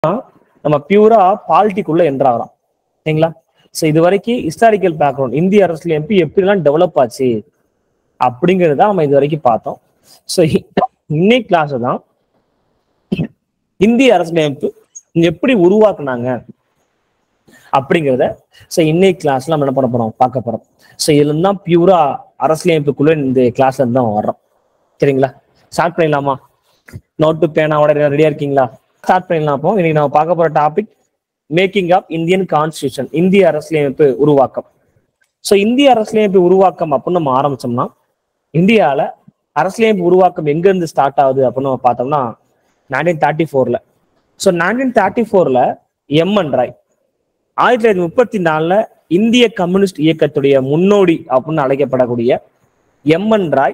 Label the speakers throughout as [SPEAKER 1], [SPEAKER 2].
[SPEAKER 1] நம்ம பியூரா பாலிட்டிக்குள்ள என்ட்ராகிறோம் சரிங்களா ஸோ இது வரைக்கும் ஹிஸ்டாரிக்கல் பேக்ரவுண்ட் இந்திய அரசியலமைப்பு எப்படிலாம் டெவலப் ஆச்சு அப்படிங்கிறது தான் நம்ம இது வரைக்கும் பார்த்தோம் ஸோ இன்னைக்கு கிளாஸ் தான் இந்திய அரசியலமைப்பு எப்படி உருவாக்குனாங்க அப்படிங்கிறத ஸோ இன்னைக்கு கிளாஸ்ல நம்ம என்ன பண்ண போறோம் பார்க்க போறோம் ஸோ இதுல தான் பியூரா அரசியலமைப்புக்குள்ள இந்த கிளாஸ்ல இருந்து தான் வர்றோம் சரிங்களா ஸ்டார்ட் பண்ணிடலாமா நோட்டு பேனாவோட ரெடியா இருக்கீங்களா ஸ்டார்ட் பண்ணிடலாம் அப்போ இன்னைக்கு நம்ம பார்க்க போற topic making of Indian constitution இந்திய அரசியலமைப்பு உருவாக்கம் ஸோ இந்திய அரசியலமைப்பு உருவாக்கம் அப்படின்னு நம்ம ஆரம்பிச்சோம்னா இந்தியாவில் அரசியலமைப்பு உருவாக்கம் எங்க இருந்து ஸ்டார்ட் ஆகுது அப்படின்னு நம்ம பார்த்தோம்னா நைன்டீன் தேர்ட்டி ஃபோர்ல ஸோ நைன்டீன் தேர்ட்டி ஃபோர்ல எம்என் ராய் ஆயிரத்தி தொள்ளாயிரத்தி முப்பத்தி நாலுல இந்திய கம்யூனிஸ்ட் இயக்கத்துடைய முன்னோடி அப்படின்னு அழைக்கப்படக்கூடிய எம்என் ராய்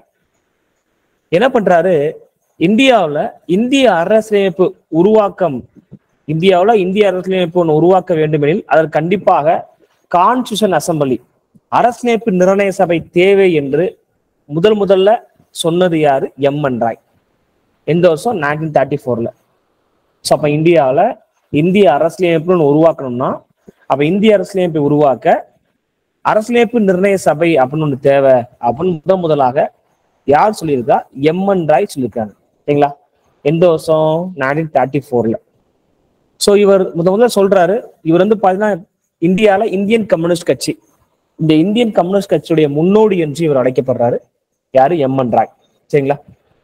[SPEAKER 1] என்ன பண்றாரு இந்தியாவில் இந்திய அரசியலமைப்பு உருவாக்கம் இந்தியாவில் இந்திய அரசியலமைப்பு ஒன்று உருவாக்க வேண்டுமெனில் அதற்கு கண்டிப்பாக கான்ஸ்டியூஷன் அசம்பிளி அரசியலமைப்பு நிர்ணய சபை தேவை என்று முதல் முதல்ல சொன்னது யாரு எம்என் ராய் எந்த வருஷம் நைன்டீன் தேர்ட்டி ஃபோர்ல ஸோ அப்போ இந்தியாவில் இந்திய அரசியலமைப்புன்னு உருவாக்கணும்னா அப்ப இந்திய அரசியலமைப்பை உருவாக்க அரசியலமைப்பு நிர்ணய சபை அப்படின்னு ஒன்று தேவை அப்படின்னு முதன் முதலாக யார் சொல்லியிருக்கா எம்என் ராய் சொல்லியிருக்காங்க சரிங்களா எந்த வருஷம் நைன்டீன் தேர்ட்டி ஃபோர்ல ஸோ இவர் முத முதல்ல சொல்றாரு இவர் வந்து பார்த்தீங்கன்னா இந்தியாவில் இந்தியன் கம்யூனிஸ்ட் கட்சி இந்த இந்தியன் கம்யூனிஸ்ட் கட்சியுடைய முன்னோடி என்று இவர் அழைக்கப்படுறாரு யாரு எம்என் ராய் சரிங்களா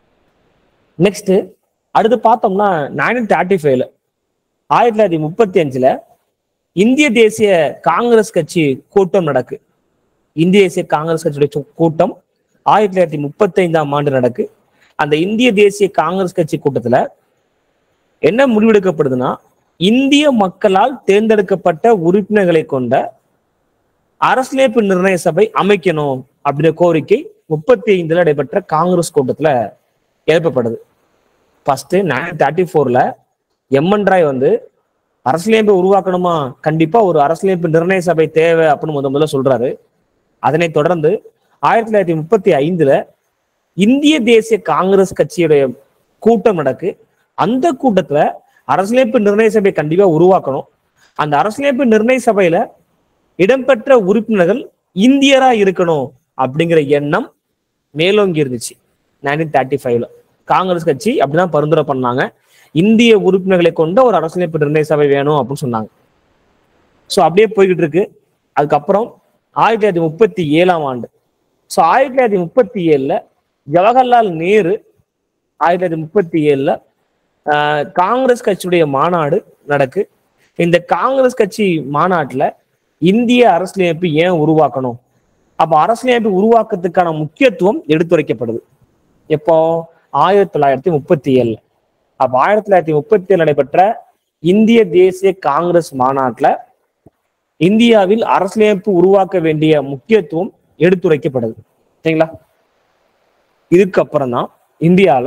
[SPEAKER 1] நெக்ஸ்ட் அடுத்து பார்த்தோம்னா நைன்டீன் தேர்ட்டி ஃபைவ்ல ஆயிரத்தி தொள்ளாயிரத்தி முப்பத்தி அஞ்சுல இந்திய தேசிய காங்கிரஸ் கட்சி கூட்டம் நடக்கு இந்திய தேசிய காங்கிரஸ் கட்சியுடைய சு- கூட்டம் ஆயிரத்தி தொள்ளாயிரத்தி முப்பத்தி ஐந்தாம் ஆண்டு நடக்கு அந்த இந்திய தேசிய காங்கிரஸ் கட்சி கூட்டத்துல என்ன முடிவெடுக்கப்படுதுன்னா இந்திய மக்களால் தேர்ந்தெடுக்கப்பட்ட உறுப்பினர்களை கொண்ட அரசியலமைப்பு நிர்ணய சபை அமைக்கணும் அப்படிங்கிற கோரிக்கை முப்பத்தி ஐந்துல நடைபெற்ற காங்கிரஸ் கூட்டத்துல எழுப்பப்படுது ஃபர்ஸ்ட் நைன்டீன் தேர்ட்டி ஃபோர்ல எம்என் ராய் வந்து அரசியலமைப்பை உருவாக்கணுமா கண்டிப்பா ஒரு அரசியலமைப்பு நிர்ணய சபை தேவை அப்படின்னு முத முதல்ல சொல்றாரு அதனைத் தொடர்ந்து ஆயிரத்தி தொள்ளாயிரத்தி முப்பத்தி ஐந்துல இந்திய தேசிய காங்கிரஸ் கட்சியுடைய கூட்டம் நடக்கு அந்த கூட்டத்துல அரசியலமைப்பு நிர்ணய சபை கண்டிப்பா உருவாக்கணும் அந்த அரசியலமைப்பு நிர்ணய சபையில இடம்பெற்ற உறுப்பினர்கள் இந்தியரா இருக்கணும் அப்படிங்கிற எண்ணம் மேலோங்கி இருந்துச்சு நைன்டீன் தேர்ட்டி ஃபைவ்ல காங்கிரஸ் கட்சி அப்படிதான் பரிந்துரை பண்ணாங்க இந்திய உறுப்பினர்களை கொண்ட ஒரு அரசியலமைப்பு நிர்ணய சபை வேணும் அப்படின்னு சொன்னாங்க ஸோ அப்படியே போய்கிட்டு இருக்கு அதுக்கப்புறம் ஆயிரத்தி தொள்ளாயிரத்தி முப்பத்தி ஏழாம் ஆண்டு ஸோ ஆயிரத்தி தொள்ளாயிரத்தி முப்பத்தி ஏழுல ஜவஹர்லால் நேரு ஆயிரத்தி தொள்ளாயிரத்தி முப்பத்தி ஏழுல ஆஹ், காங்கிரஸ் கட்சியுடைய மாநாடு நடக்கு இந்த காங்கிரஸ் கட்சி மாநாட்டுல இந்திய அரசியலமைப்பு ஏன் உருவாக்கணும் அப்ப அரசியலமைப்பு உருவாக்கத்துக்கான முக்கியத்துவம் எடுத்துரைக்கப்படுது எப்போ ஆயிரத்தி தொள்ளாயிரத்தி முப்பத்தி ஏழுல அப்ப ஆயிரத்தி தொள்ளாயிரத்தி முப்பத்தி ஏழு நடைபெற்ற இந்திய தேசிய காங்கிரஸ் மாநாட்டுல இந்தியாவில் அரசியலமைப்பு உருவாக்க வேண்டிய முக்கியத்துவம் எடுத்துரைக்கப்படுது சரிங்களா இதுக்கப்புறம் தான் இந்தியால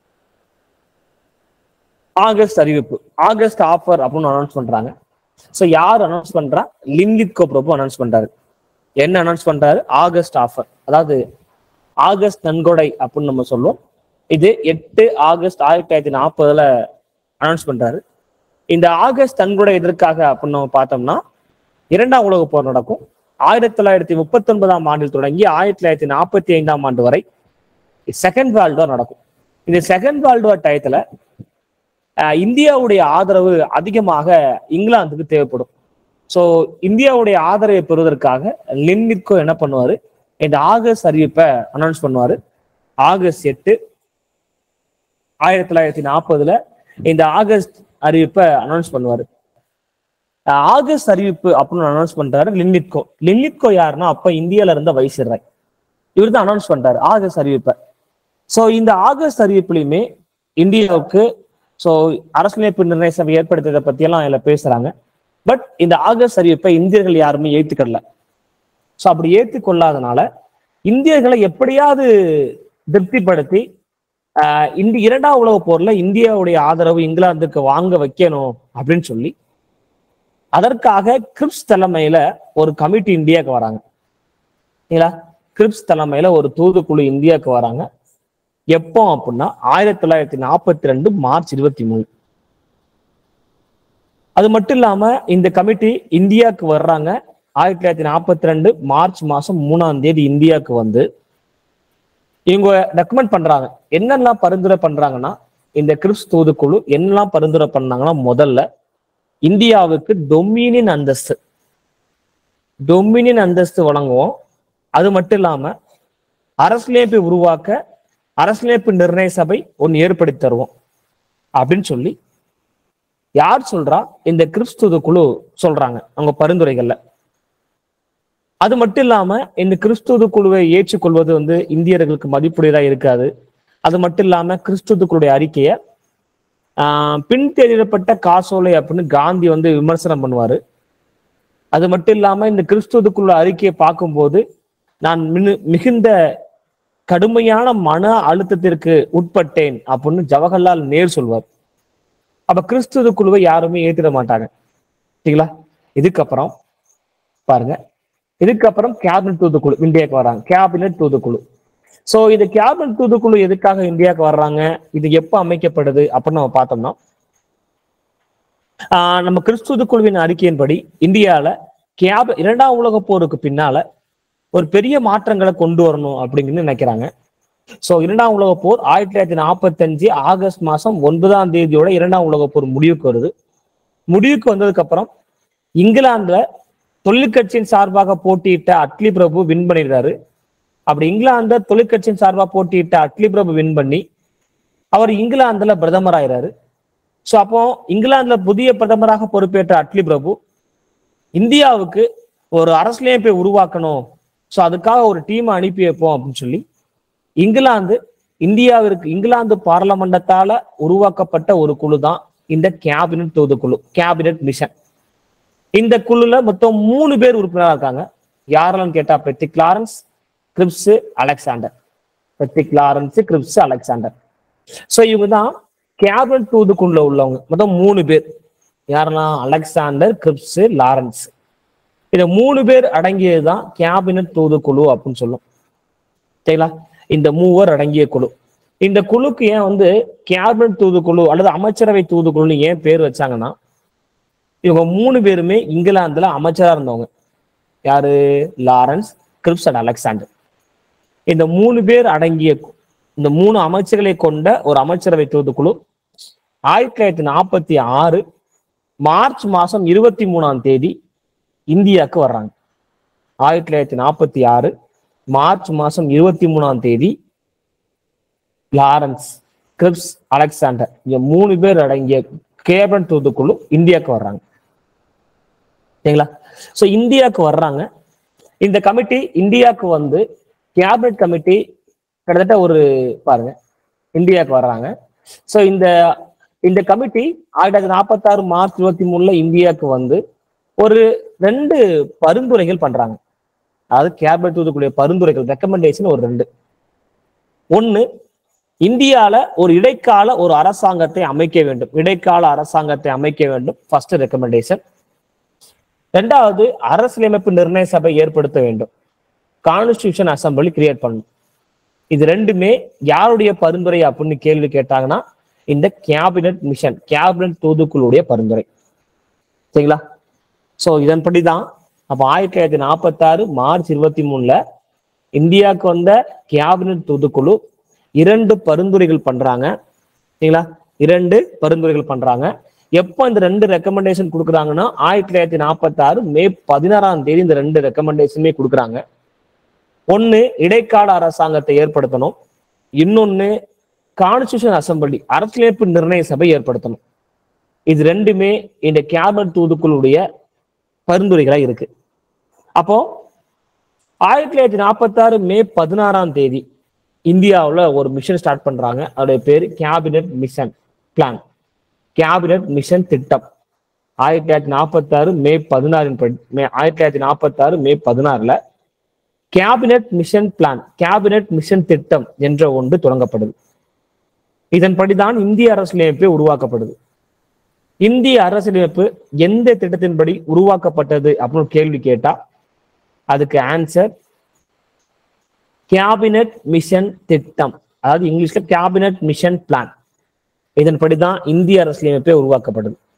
[SPEAKER 1] ஆகஸ்ட் அறிவிப்பு ஆகஸ்ட் ஆஃபர் அப்படின்னு அனௌன்ஸ் பண்றாங்க ஸோ யார் அனௌன்ஸ் பண்றா லின்லித் கோப்ரபு அனௌன்ஸ் பண்றாரு என்ன அனௌன்ஸ் பண்றாரு ஆகஸ்ட் ஆஃபர் அதாவது ஆகஸ்ட் நன்கொடை அப்படின்னு நம்ம சொல்லுவோம் இது எட்டு ஆகஸ்ட் ஆயிரத்தி தொள்ளாயிரத்தி நாற்பதுல அனௌன்ஸ் பண்றாரு இந்த ஆகஸ்ட் நன்கொடை எதற்காக அப்படின்னு நம்ம பார்த்தோம்னா இரண்டாம் உலகப் போர் நடக்கும் ஆயிரத்தி தொள்ளாயிரத்தி முப்பத்தி ஒன்பதாம் ஆண்டில் தொடங்கி ஆயிரத்தி தொள்ளாயிரத்தி நாற்பத்தி ஐந்தாம் ஆண்டு வரை செகண்ட் வேர்ல்டு வார் நடக்கும் இந்த செகண்ட் வேர்ல்டு வார் டயத்துல அஹ், இந்தியாவுடைய ஆதரவு அதிகமாக இங்கிலாந்துக்கு தேவைப்படும் ஸோ இந்தியாவுடைய ஆதரவை பெறுவதற்காக லின்னிட்கோ என்ன பண்ணுவாரு இந்த ஆகஸ்ட் அறிவிப்பை அனௌன்ஸ் பண்ணுவாரு ஆகஸ்ட் எட்டு ஆயிரத்தி தொள்ளாயிரத்தி நாற்பதுல இந்த ஆகஸ்ட் அறிவிப்பை அனௌன்ஸ் பண்ணுவாரு அஹ் ஆகஸ்ட் அறிவிப்பு அப்படின்னு அனௌன்ஸ் பண்றாரு லின்லித்கோ லின்லித்கோ யாருன்னா அப்ப இந்தியால இருந்த வைசிராய் இவர் தான் அனௌன்ஸ் பண்றாரு ஆகஸ்ட் அறிவிப்பை ஸோ இந்த ஆகஸ்ட் அறிவிப்புலையுமே இந்தியாவுக்கு ஸோ அரசியலமைப்பு நிர்ணய சபை ஏற்படுத்தியதை பத்தியெல்லாம் இதுல பேசுறாங்க பட் இந்த ஆகஸ்ட் அறிவிப்பை இந்தியர்கள் யாருமே ஏத்துக்கல ஸோ அப்படி ஏற்றுக்கொள்ளாதனால இந்தியர்களை எப்படியாவது திருப்திப்படுத்தி ஆஹ் இந்த இரண்டாம் உலக போர்ல இந்தியாவுடைய ஆதரவு இங்கிலாந்துக்கு வாங்க வைக்கணும் அப்படின்னு சொல்லி அதற்காக கிரிப்ஸ் தலைமையில ஒரு கமிட்டி இந்தியாவுக்கு வராங்க சரிங்களா கிரிப்ஸ் தலைமையில ஒரு தூதுக்குழு இந்தியாவுக்கு வராங்க எப்போ அப்படின்னா ஆயிரத்தி தொள்ளாயிரத்தி நாற்பத்தி ரெண்டு மார்ச் இருபத்தி மூணு அது மட்டும் இல்லாம இந்த கமிட்டி இந்தியாவுக்கு வர்றாங்க ஆயிரத்தி தொள்ளாயிரத்தி நாற்பத்தி ரெண்டு மார்ச் மாசம் மூணாம் தேதி இந்தியாவுக்கு வந்து இவங்க ரெக்கமெண்ட் பண்றாங்க என்னெல்லாம் பரிந்துரை பண்றாங்கன்னா இந்த கிறிஸ் தூதுக்குழு என்னெல்லாம் பரிந்துரை பண்ணாங்கன்னா முதல்ல இந்தியாவுக்கு டொமினியன் அந்தஸ்து டொமினியன் அந்தஸ்து வழங்குவோம் அது மட்டும் இல்லாம அரசியலமைப்பை உருவாக்க அரசியலமைப்பு நிர்ணய சபை ஒன்று ஏற்படுத்தி தருவோம் அப்படின்னு சொல்லி யார் சொல்றா இந்த கிறிஸ்துவ குழு சொல்றாங்க அவங்க பரிந்துரைகள்ல அது மட்டும் இல்லாம இந்த கிறிஸ்துவ குழுவை ஏற்றுக்கொள்வது வந்து இந்தியர்களுக்கு மதிப்புடையதா இருக்காது அது மட்டும் இல்லாம கிறிஸ்துவ குழுடைய அறிக்கையை ஆஹ் பின்தெளிடப்பட்ட காசோலை அப்படின்னு காந்தி வந்து விமர்சனம் பண்ணுவாரு அது மட்டும் இல்லாம இந்த கிறிஸ்துவத்துக்குள்ள அறிக்கையை பார்க்கும்போது நான் மிகு- மிகுந்த கடுமையான மன அழுத்தத்திற்கு உட்பட்டேன் அப்படின்னு ஜவஹர்லால் நேரு சொல்வார் அப்ப கிறிஸ்துவ குழுவை யாருமே ஏத்திட மாட்டாங்க சரிங்களா இதுக்கப்புறம் பாருங்க இதுக்கப்புறம் கேபினட் தூதுக்குழு இந்தியாவுக்கு வர்றாங்க கேபினட் தூதுக்குழு சோ இது கேபினட் தூதுக்குழு எதுக்காக இந்தியாவுக்கு வர்றாங்க இது எப்ப அமைக்கப்படுது அப்படின்னு நம்ம பார்த்தோம்னா ஆஹ் நம்ம கிறிஸ்துவ குழுவின் அறிக்கையின்படி இந்தியால கேப் இரண்டாம் உலக போருக்கு பின்னால ஒரு பெரிய மாற்றங்களை கொண்டு வரணும் அப்படின்னு நினைக்கிறாங்க சோ இரண்டாம் உலக போர் ஆயிரத்தி தொள்ளாயிரத்தி நாற்பத்தஞ்சு ஆகஸ்ட் மாசம் ஒன்பதாம் தேதியோட இரண்டாம் உலக போர் முடிவுக்கு வருது முடிவுக்கு வந்ததுக்கு அப்புறம் இங்கிலாந்துல தொழிற்கட்சியின் சார்பாக போட்டியிட்ட அட்லி பிரபு வின் பண்ணிடுறாரு அப்படி இங்கிலாந்து தொழிற்கட்சியின் சார்பாக போட்டியிட்ட அட்லி பிரபு வின் பண்ணி அவர் இங்கிலாந்துல பிரதமர் ஆயிறாரு சோ அப்போ இங்கிலாந்துல புதிய பிரதமராக பொறுப்பேற்ற அட்லி பிரபு இந்தியாவுக்கு ஒரு அரசியலமைப்பை உருவாக்கணும் சோ அதுக்காக ஒரு டீமை அனுப்பி வைப்போம் அப்படின்னு சொல்லி இங்கிலாந்து இந்தியாவிற்கு இங்கிலாந்து பார்லமெண்டத்தால உருவாக்கப்பட்ட ஒரு குழு தான் இந்த கேபினட் தூதுக்குழு கேபினட் மிஷன் இந்த குழுல மொத்தம் மூணு பேர் உறுப்பினரா இருக்காங்க யாரெல்லாம் கேட்டா Pethick Lawrence Cripps Alexander Pethick Lawrence Cripps Alexander so இவங்க தான் கேபினட் தூதுக்குள்ள உள்ளவங்க மொத்தம் மூணு பேர் யாரெல்லாம் அலெக்சாண்டர் கிரிப்ஸ் லாரன்ஸ் இந்த மூணு பேர் அடங்கியது தான் கேபினட் தூதுக்குழு அப்படின்னு சொல்லும் சரிங்களா இந்த மூவர் அடங்கிய குழு இந்த குழுக்கு ஏன் வந்து கேபினட் தூதுக்குழு அல்லது அமைச்சரவை தூதுக்குழுன்னு ஏன் பேர் வச்சாங்கன்னா இவங்க மூணு பேருமே இங்கிலாந்துல அமைச்சரா இருந்தவங்க யாரு லாரன்ஸ் கிரிப்ஸ் அண்ட் அலெக்சாண்டர் இந்த மூணு பேர் அடங்கிய கு- இந்த மூணு அமைச்சர்களை கொண்ட ஒரு அமைச்சரவை தூதுக்குழு ஆயிரத்தி தொள்ளாயிரத்தி நாற்பத்தி ஆறு மார்ச் மாசம் இருபத்தி மூணாம் தேதி இந்தியாவுக்கு வர்றாங்க ஆயிரத்தி தொள்ளாயிரத்தி நாற்பத்தி ஆறு மார்ச் மாசம் இருபத்தி மூணாம் தேதி லாரன்ஸ் கிரிப்ஸ் அலெக்சாண்டர் இங்க மூணு பேர் அடங்கிய கேபினட் தூதுக்குழு இந்தியாவுக்கு வர்றாங்க சரிங்களா சோ இந்தியாவுக்கு வர்றாங்க இந்த கமிட்டி இந்தியாவுக்கு வந்து கேபினட் கமிட்டி கிட்டத்தட்ட ஒரு பாருங்க இந்தியாவுக்கு வர்றாங்க சோ இந்த இந்த கமிட்டி ஆயிரத்தி தொள்ளாயிரத்தி நாற்பத்தாறு மார்ச் இருபத்தி மூணுல இந்தியாவுக்கு வந்து ஒரு ரெண்டு பரிந்துரைகள் பண்றாங்க அதாவது கேபினட் தூதுக்குள்ள பரிந்துரைகள் ரெக்கமெண்டேஷன் ஒரு ரெண்டு ஒண்ணு இந்தியால ஒரு இடைக்கால ஒரு அரசாங்கத்தை அமைக்க வேண்டும் இடைக்கால அரசாங்கத்தை அமைக்க வேண்டும் ஃபர்ஸ்ட் ரெக்கமெண்டேஷன் ரெண்டாவது அரசியலமைப்பு நிர்ணய சபை ஏற்படுத்த வேண்டும் கான்ஸ்டியூஷன் அசம்பிளி கிரியேட் பண்ணணும் இது ரெண்டுமே யாருடைய பரிந்துரை அப்படின்னு கேள்வி கேட்டாங்கன்னா இந்த கேபினட் மிஷன் கேபினட் தூதுக்குழுடைய பரிந்துரை சரிங்களா சோ இதன்படி தான் அப்ப ஆயிரத்தி தொள்ளாயிரத்தி நாற்பத்தாறு மார்ச் இருபத்தி மூணுல இந்தியாவுக்கு வந்த கேபினட் தூதுக்குழு இரண்டு பரிந்துரைகள் பண்றாங்க சரிங்களா இரண்டு பரிந்துரைகள் பண்றாங்க எப்போ இந்த ரெண்டு ரெக்கமெண்டேஷன் கொடுக்குறாங்கன்னா ஆயிரத்தி தொள்ளாயிரத்தி நாற்பத்தாறு மே பதினாறாம் தேதி இந்த ரெண்டு ரெக்கமெண்டேஷனுமே கொடுக்குறாங்க ஒண்ணு இடைக்கால அரசாங்கத்தை ஏற்படுத்தணும் இன்னொன்னு கான்ஸ்டியூஷன் அசம்பிளி அரசியலமைப்பு நிர்ணய சபை ஏற்படுத்தணும் இது ரெண்டுமே இந்த கேபினட் தூதுக்குழுடைய பரிந்துரைகளா இருக்கு அப்போ ஆயிரத்தி தொள்ளாயிரத்தி நாற்பத்தாறு மே பதினாறாம் தேதி இந்தியாவுல ஒரு மிஷன் ஸ்டார்ட் பண்றாங்க அதோடைய பேரு cabinet mission plan cabinet mission திட்டம் ஆயிரத்தி தொள்ளாயிரத்தி நாற்பத்தாறு மே பதினாறின் படி மே ஆயிரத்தி தொள்ளாயிரத்தி நாற்பத்தாறு மே பதினாறுல cabinet mission plan cabinet mission திட்டம் என்ற ஒன்று தொடங்கப்படுது இதன்படிதான் இந்திய அரசியலமைப்பு உருவாக்கப்படுது இந்திய அரசியலமைப்பு எந்த திட்டத்தின்படி உருவாக்கப்பட்டது அப்படின்னு ஒரு கேள்வி கேட்டா அதுக்கு ஆன்சர் கேபினட் மிஷன் திட்டம் அதாவது இங்கிலீஷ்ல கேபினட் மிஷன் பிளான் இதன்படிதான் இந்திய அரசியலமைப்பே உருவாக்கப்படுது